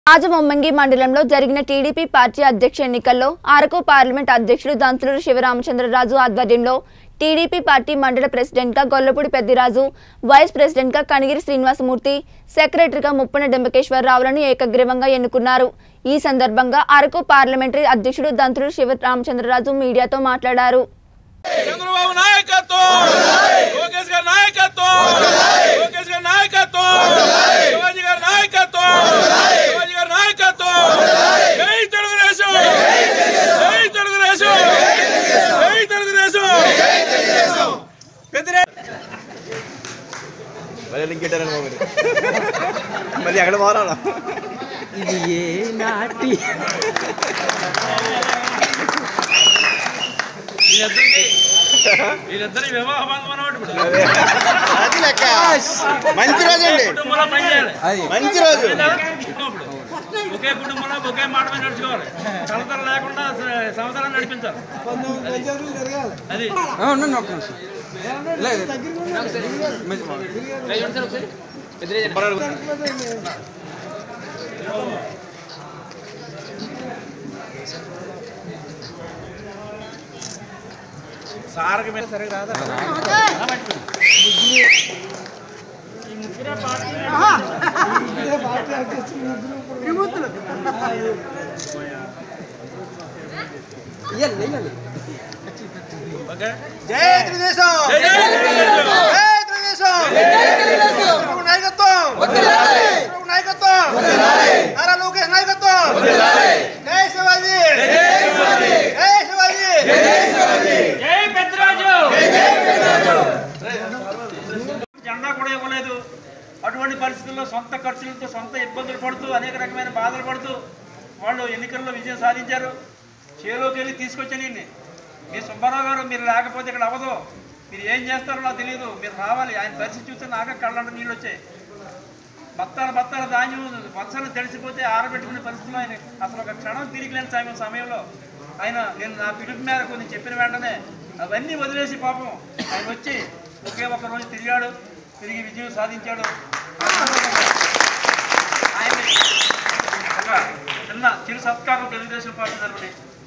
రాజమొమ్మంగి మండలంలో జరిగిన TDP party అధ్యక్ష ఎన్నికల్లో అరకు పార్లమెంట్ అధ్యక్షుడు దంతులూరు శివరామచంద్రరాజు ఆధ్వర్యంలో టీడీపీ పార్టీ మండల ప్రెసిడెంట్గా గొల్లపూడి పెద్దిరాజు వైస్ ప్రెసిడెంట్గా కనిగిరి శ్రీనివాసమూర్తి సెక్రటరీగా ముప్పన డెంబకేశ్వరరావులను ఏకగ్రీవంగా ఎన్నుకున్నారు ఈ సందర్భంగా అరకు పార్లమెంటరీ అధ్యక్షుడు దంతులూరు శివరామచంద్రరాజు మీడియాతో మాట్లాడారు చంద్రబాబు నాయకత్వం లోకేష్ గారి నాయకత్వం లోకేష్ గారి నాయకత్వం శివాజీ గారి నాయకత్వం శివాజీ గారి నాయకత్వం జై తెలుగుదేశం జై తెలుగుదేశం జై తెలుగుదేశం పెద్దిరే మళ్ళీ లింక్ పెట్టారని బాబు మళ్ళీ ఎక్కడ పోరాడా ఇది ఏ నాటి వీళ్ళిద్దరి వివాహ బంధం అన్నమాట ఇప్పుడు అది లెక్క మంచి రోజు అండి కుటుంబంలో పనిచేయాలి అది మంచి రోజు ఇప్పుడు ఒకే కుటుంబంలో ఒకే మాట మీద నడుచుకోవాలి కలతల లేకుండా స- సంవత్సరాన్ని నడిపించాలి అది ఆ, ఉండండి ఒక్క నిమిషం లేదు మంచి మాట. సారకి మీద సరిగ్గా రాదా ఇయ్యాలి, ఇయ్యాలి. ఓకే జై తెలుగుదేశం జై జై తెలుగుదేశం. జై తెలుగుదేశం చంద్రబాబు నాయకత్వం చంద్రబాబు నాయకత్వం నారా లోకేష్ నాయకత్వం జై శివాజీ జై శివాజీ జై పెద్దరాజు జెండా కూడా ఇవ్వలేదు అటువంటి పరిస్థితుల్లో సొంత ఖర్చులతో సొంత ఇబ్బందులు పడుతూ అనేక రకమైన బాధలు పడుతూ వాళ్ళు ఎన్నికల్లో విజయం సాధించారు చేలోకి వెళ్ళి తీసుకొచ్చాను ఈయన్ని. మీ సుబ్బారావు గారు మీరు లేకపోతే ఇక్కడ అవ్వదు మీరు ఏం చేస్తారో నాకు తెలియదు మీరు రావాలి ఆయన పరిస్థితి చూస్తే నాకే కళ్ళంట నీళ్ళు వచ్చాయి బత్తాల బత్తాల ధాన్యం వత్సలు తెలిసిపోతే ఆరబెట్టుకునే పరిస్థితిలో ఆయన అసలు ఒక క్షణం తిరిగి లేని సమయం సమయంలో ఆయన నేను నా పిలుపు మేరకు నేను చెప్పిన వెంటనే అవన్నీ వదిలేసి పాపం ఆయన వచ్చి ఒకే ఒక రోజు తిరిగాడు తిరిగి విజయం సాధించాడు ఆయన ఒక చిన్న చిరు సత్కారం తెలుగుదేశం పార్టీ తరఫున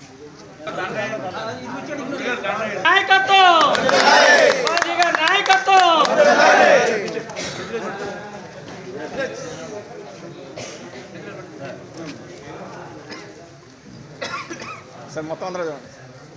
నాయకత్వం శివాజీ గారి నాయకత్వం సార్ మొత్తం అందరూ చూడండి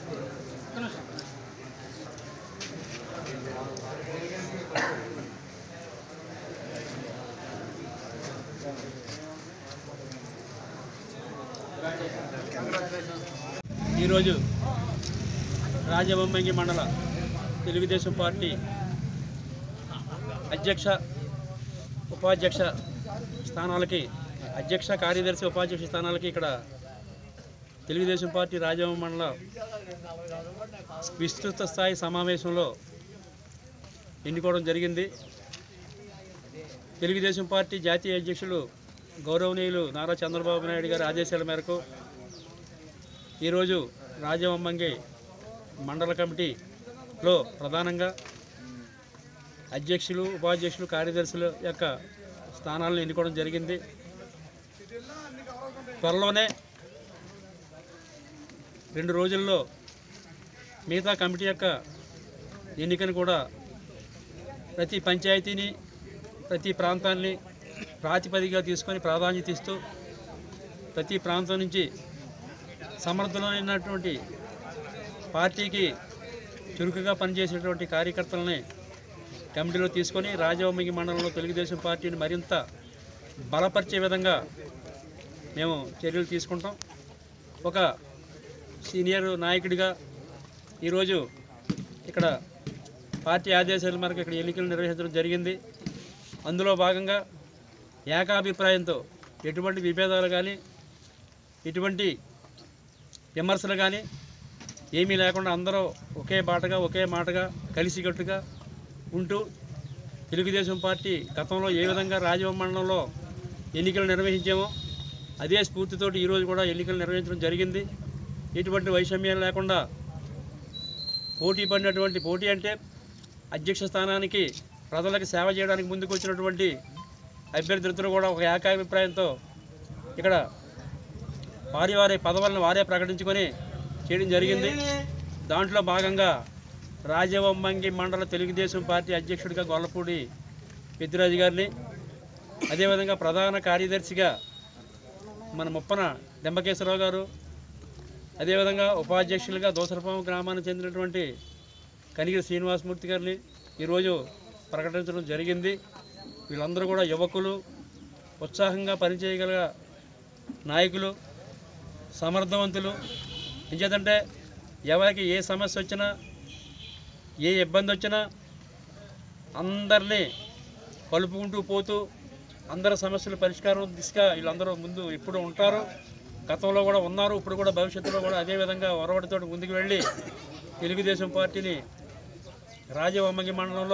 ఈరోజు రాజబొమ్మంగి మండల తెలుగుదేశం పార్టీ అధ్యక్ష ఉపాధ్యక్ష స్థానాలకి అధ్యక్ష కార్యదర్శి ఉపాధ్యక్ష స్థానాలకి ఇక్కడ తెలుగుదేశం పార్టీ రాజబొమ్మ మండల విస్తృత స్థాయి సమావేశంలో ఎన్నుకోవడం జరిగింది తెలుగుదేశం పార్టీ జాతీయ అధ్యక్షులు గౌరవనీయులు నారా చంద్రబాబు నాయుడు గారి ఆదేశాల మేరకు ఈరోజు రాజవమ్మంగి మండల కమిటీలో ప్రధానంగా అధ్యక్షులు ఉపాధ్యక్షులు కార్యదర్శుల యొక్క స్థానాలను ఎన్నుకోవడం జరిగింది త్వరలోనే రెండు రోజుల్లో మిగతా కమిటీ యొక్క ఎన్నికను కూడా ప్రతి పంచాయతీని ప్రతి ప్రాంతాన్ని ప్రాతిపదికగా తీసుకొని ప్రాధాన్యత ఇస్తూ ప్రతి ప్రాంతం నుంచి సమర్థులైనటువంటి పార్టీకి చురుకుగా పనిచేసేటువంటి కార్యకర్తలని కమిటీలో తీసుకొని రాజవమ్మిగి మండలంలో తెలుగుదేశం పార్టీని మరింత బలపరిచే విధంగా మేము చర్యలు తీసుకుంటాం ఒక సీనియర్ నాయకుడిగా ఈరోజు ఇక్కడ పార్టీ ఆదేశాల మేరకు ఇక్కడ ఎన్నికలు నిర్వహించడం జరిగింది అందులో భాగంగా ఏకాభిప్రాయంతో ఎటువంటి విభేదాలు కానీ ఎటువంటి విమర్శలు కానీ ఏమీ లేకుండా అందరూ ఒకే బాటగా ఒకే మాటగా కలిసికట్టుగా ఉంటూ తెలుగుదేశం పార్టీ గతంలో ఏ విధంగా రాజమండలంలో ఎన్నికలు నిర్వహించామో అదే స్ఫూర్తితోటి ఈరోజు కూడా ఎన్నికలు నిర్వహించడం జరిగింది ఎటువంటి వైషమ్యాలు లేకుండా పోటీ పడినటువంటి పోటీ అంటే అధ్యక్ష స్థానానికి ప్రజలకు సేవ చేయడానికి ముందుకు వచ్చినటువంటి అభ్యర్థులందరూ కూడా ఒక ఏకాభిప్రాయంతో ఇక్కడ వారి వారి పదవులను వారే ప్రకటించుకొని చేయడం జరిగింది దాంట్లో భాగంగా రాజవొమ్మంగి మండల తెలుగుదేశం పార్టీ అధ్యక్షుడిగా గొల్లపూడి పెద్దిరాజు గారిని అదేవిధంగా ప్రధాన కార్యదర్శిగా మన ముప్పన దెంబకేశ్వరరావు గారు అదేవిధంగా ఉపాధ్యక్షులుగా దోసరపాము గ్రామానికి చెందినటువంటి కనిగిరి శ్రీనివాసమూర్తి గారిని ఈరోజు ప్రకటించడం జరిగింది వీళ్ళందరూ కూడా యువకులు ఉత్సాహంగా పనిచేయగల నాయకులు సమర్థవంతులు ఎంచేతంటే ఎవరికి ఏ సమస్య వచ్చినా ఏ ఇబ్బంది వచ్చినా అందరినీ కలుపుకుంటూ పోతూ అందరి సమస్యల పరిష్కారం దిశగా వీళ్ళందరూ ముందు ఇప్పుడు ఉంటారు గతంలో కూడా ఉన్నారు ఇప్పుడు కూడా భవిష్యత్తులో కూడా అదే విధంగా ఒరవడితో ముందుకు వెళ్ళి తెలుగుదేశం పార్టీని రాజవమ్మగి మండలంలో